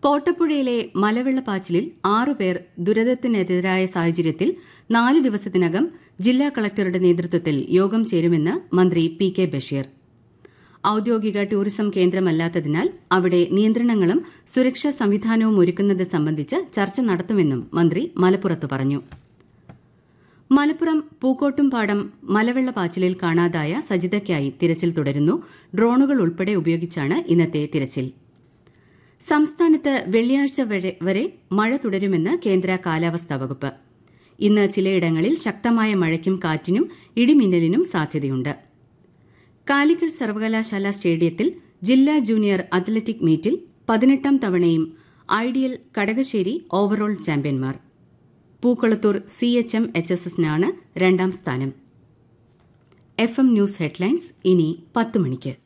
കോട്ടപ്പുഴയിലെ മലവെള്ളപ്പാച്ചിലിൽ ആറുപേർ ദുരിതത്തിനെതിരായ സാഹചര്യത്തിൽ നാല് ദിവസത്തിനകം ജില്ലാ കളക്ടറുടെ നേതൃത്വത്തിൽ യോഗം ചേരുമെന്ന് മന്ത്രി പി കെ ബഷീർ ഔദ്യോഗിക ടൂറിസം കേന്ദ്രമല്ലാത്തതിനാൽ അവിടെ നിയന്ത്രണങ്ങളും സുരക്ഷാ സംവിധാനവും ഒരുക്കുന്നത് സംബന്ധിച്ച് ചർച്ച നടത്തുമെന്നും മന്ത്രി മലപ്പുറത്ത് പറഞ്ഞു മലപ്പുറം പൂക്കോട്ടുംപാടം മലവെള്ളപ്പാച്ചിലിൽ കാണാതായ സജിതയ്ക്കായി തിരച്ചിൽ തുടരുന്നു ഡ്രോണുകൾ ഉൾപ്പെടെ ഉപയോഗിച്ചാണ് ഇന്നത്തെ തിരച്ചിൽ സംസ്ഥാനത്ത് വെള്ളിയാഴ്ച വരെ മഴ തുടരുമെന്ന് കേന്ദ്ര കാലാവസ്ഥാ വകുപ്പ് ഇന്ന് ചിലയിടങ്ങളിൽ ശക്തമായ മഴയ്ക്കും കാറ്റിനും ഇടിമിന്നലിനും സാധ്യതയുണ്ട് കാലിക്കറ്റ് സർവകലാശാല സ്റ്റേഡിയത്തിൽ ജില്ലാ ജൂനിയർ അത്ലറ്റിക് മീറ്റിൽ പതിനെട്ടാം തവണയും ഐഡിയൽ കടകശ്ശേരി ഓവറോൾ ചാമ്പ്യന്മാർ Pookkalathur C H M H S എസിനാണ് രണ്ടാം സ്ഥാനം എഫ് എം ന്യൂസ് ഹെഡ്ലൈൻസ് ഇനി പത്ത് മണിക്ക്